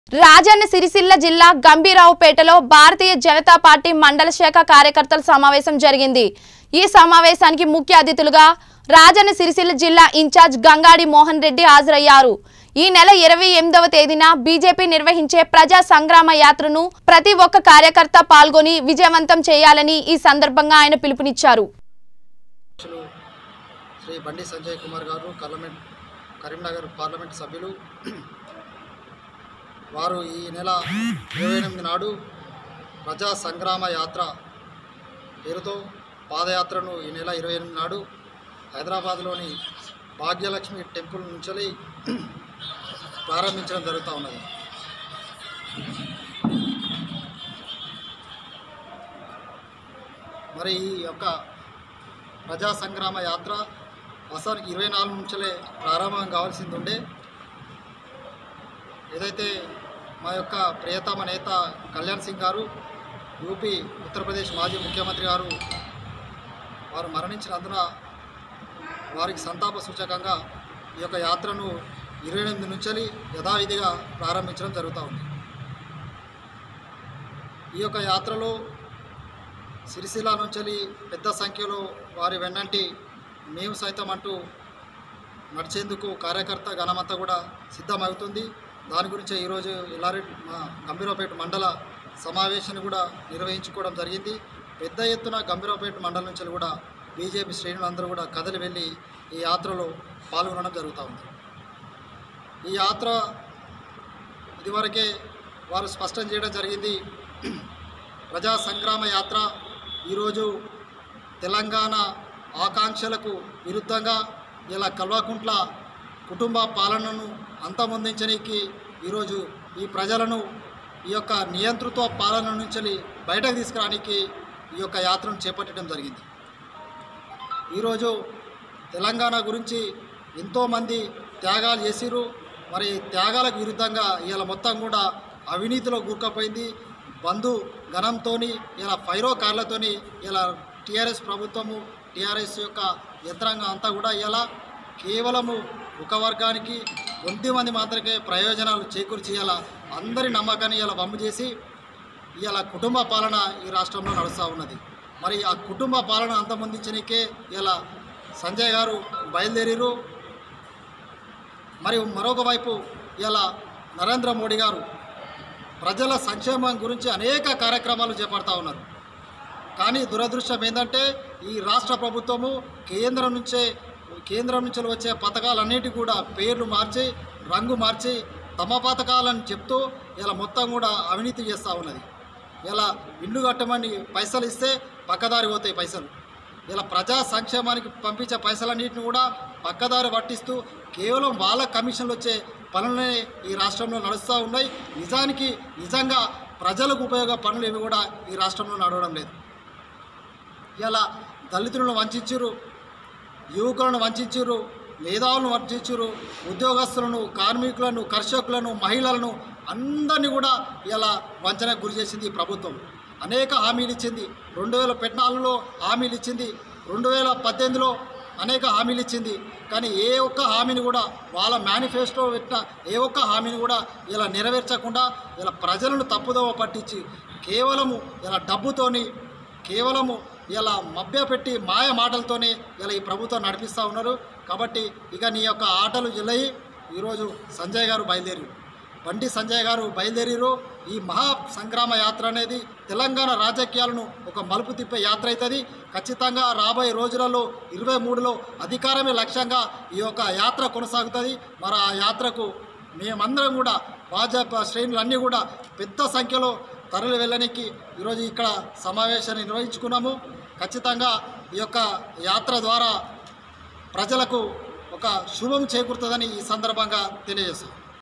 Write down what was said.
రాజన్న సిరిసిల్ల జిల్లా గంభీరావుపేటలో భారతీయ జనతా పార్టీ మండల శాఖ కార్యకర్తల సమావేశం జరిగింది ఈ సమావేశానికి ముఖ్య అతిథులుగా రాజన్న సిరిసిల్ల జిల్లా ఇన్ఛార్జ్ గంగాడి మోహన్ రెడ్డి హాజరయ్యారు ఈ నెల ఇరవై ఎనిమిదవ తేదీన బీజేపీ నిర్వహించే ప్రజా సంగ్రామ యాత్రను ప్రతి ఒక్క కార్యకర్త పాల్గొని విజయవంతం చేయాలని ఈ సందర్భంగా ఆయన పిలుపునిచ్చారు అధ్యక్షులు శ్రీ బండి సంజయ్ కుమార్ గారు పార్లమెంట్ కరీంనగర్ పార్లమెంట్ సభ్యులు వారు ఈ నెల ఇరవై ఎనిమిది నాడు ప్రజా సంగ్రామ యాత్ర పేరుతో పాదయాత్రను ఈ నెల ఇరవై ఎనిమిది నాడు హైదరాబాద్లోని భాగ్యలక్ష్మి టెంపుల్ నుంచి ప్రారంభించడం జరుగుతూ ఉన్నది మరి ఈ యొక్క ప్రజా సంగ్రామ యాత్ర వాస్తవానికి ఇరవై నాలుగు నుంచలే ప్రారంభం కావాల్సింది ఉండే ఏదైతే మా యొక్క ప్రియతమ నేత కళ్యాణ్ సింగ్ గారు యూపీ ఉత్తరప్రదేశ్ మాజీ ముఖ్యమంత్రి గారు వారు మరణించినందున వారికి సంతాప సూచకంగా ఈ యొక్క యాత్రను ఇరవై ఎనిమిది నుంచి యథావిధిగా ప్రారంభించడం జరుగుతూ ఉంది ఈ యొక్క యాత్రలో సిరిసిల్ల నుంచి పెద్ద సంఖ్యలో వారి వెన్నంటి మేము సైతం అంటూ నడిచేందుకు కార్యకర్త గణమంతా కూడా సిద్ధమవుతుంది దాని గురించి ఈరోజు ఎల్లారెడ్డి మా గంభీరావుపేట మండల సమావేశాన్ని కూడా నిర్వహించుకోవడం జరిగింది పెద్ద ఎత్తున గంభీరావుపేట మండలం నుంచి కూడా బీజేపీ శ్రేణులందరూ కూడా కదలి వెళ్ళి ఈ యాత్రలో పాల్గొనడం జరుగుతూ ఉంది ఈ యాత్ర ఇదివరకే వారు స్పష్టం చేయడం జరిగింది ప్రజా సంగ్రామ యాత్ర ఈరోజు తెలంగాణ ఆకాంక్షలకు విరుద్ధంగా ఇలా కల్వకుంట్ల కుటుంబ పాలనను అంతమొందించడానికి ఈరోజు ఈ ప్రజలను ఈ యొక్క నియంతృత్వ పాలన నుంచి బయటకు తీసుకురానికి ఈ యొక్క యాత్రను చేపట్టడం జరిగింది ఈరోజు తెలంగాణ గురించి ఎంతోమంది త్యాగాలు చేసిరు మరి త్యాగాలకు విరుద్ధంగా ఇలా మొత్తం కూడా అవినీతిలో కూరుకుపోయింది బంధు గణంతో ఇలా ఫైరో కార్లతోని ఇలా టీఆర్ఎస్ ప్రభుత్వము టీఆర్ఎస్ యొక్క యంత్రాంగం అంతా కూడా ఇలా కేవలము ఒక వర్గానికి కొద్ది మంది మాత్రమే ప్రయోజనాలు చేకూర్చి ఇలా అందరి నమ్మకాన్ని ఇలా వమ్ము చేసి ఇలా కుటుంబ పాలన ఈ రాష్ట్రంలో నడుస్తూ ఉన్నది మరి ఆ కుటుంబ పాలన అంతమొందించడానికే ఇలా సంజయ్ గారు బయలుదేరిరు మరి మరొక వైపు ఇలా నరేంద్ర మోడీ గారు ప్రజల సంక్షేమం గురించి అనేక కార్యక్రమాలు చేపడతా ఉన్నారు కానీ దురదృష్టం ఏంటంటే ఈ రాష్ట్ర ప్రభుత్వము కేంద్రం నుంచే కేంద్రం నుంచి వచ్చే పథకాలన్నిటి కూడా పేర్లు మార్చి రంగు మార్చి తమ పథకాలను చెప్తూ ఇలా మొత్తం కూడా అవినీతి చేస్తూ ఉన్నది ఇలా ఇల్లు కట్టమని పైసలు ఇస్తే పక్కదారి పోతాయి పైసలు ఇలా ప్రజా సంక్షేమానికి పంపించే పైసలన్నింటిని కూడా పక్కదారి పట్టిస్తూ కేవలం వాళ్ళ కమిషన్లు వచ్చే పనులనే ఈ రాష్ట్రంలో నడుస్తూ ఉన్నాయి నిజానికి నిజంగా ప్రజలకు ఉపయోగ పనులు ఇవి కూడా ఈ రాష్ట్రంలో నడవడం లేదు ఇలా దళితులను వంచిర్రు యువకులను వంచిర్రు మేధావులను వంచిర్రు ఉద్యోగస్తులను కార్మికులను కర్షకులను మహిళలను అందరినీ కూడా ఇలా వంచనకు గురి చేసింది ఈ ప్రభుత్వం అనేక హామీలు ఇచ్చింది రెండు వేల పద్నాలుగులో హామీలు ఇచ్చింది రెండు వేల పద్దెనిమిదిలో అనేక హామీలు ఇచ్చింది కానీ ఏ ఒక్క హామీని కూడా వాళ్ళ మేనిఫెస్టో పెట్టిన ఏ ఒక్క హామీని కూడా ఇలా నెరవేర్చకుండా ఇలా ప్రజలను తప్పుదోవ పట్టించి కేవలము ఇలా డబ్బుతోని కేవలము ఇలా మభ్యపెట్టి మాయ మాటలతోనే ఇలా ఈ ప్రభుత్వం నడిపిస్తూ ఉన్నారు కాబట్టి ఇక నీ యొక్క ఆటలు జిల్లయి ఈరోజు సంజయ్ గారు బయలుదేరి బండి సంజయ్ గారు బయలుదేరిరు ఈ మహా సంగ్రామ యాత్ర అనేది తెలంగాణ రాజకీయాలను ఒక మలుపు తిప్పే యాత్ర అవుతుంది ఖచ్చితంగా రాబోయే రోజులలో ఇరవై మూడులో అధికారమే లక్ష్యంగా ఈ యొక్క యాత్ర కొనసాగుతుంది మరి ఆ యాత్రకు మేమందరం కూడా భాజపా శ్రేణులన్నీ కూడా పెద్ద సంఖ్యలో తరలి వెళ్ళడానికి ఈరోజు ఇక్కడ సమావేశాన్ని నిర్వహించుకున్నాము ఖచ్చితంగా ఈ యొక్క యాత్ర ద్వారా ప్రజలకు ఒక శుభం చేకూరుతుందని ఈ సందర్భంగా తెలియజేస్తాం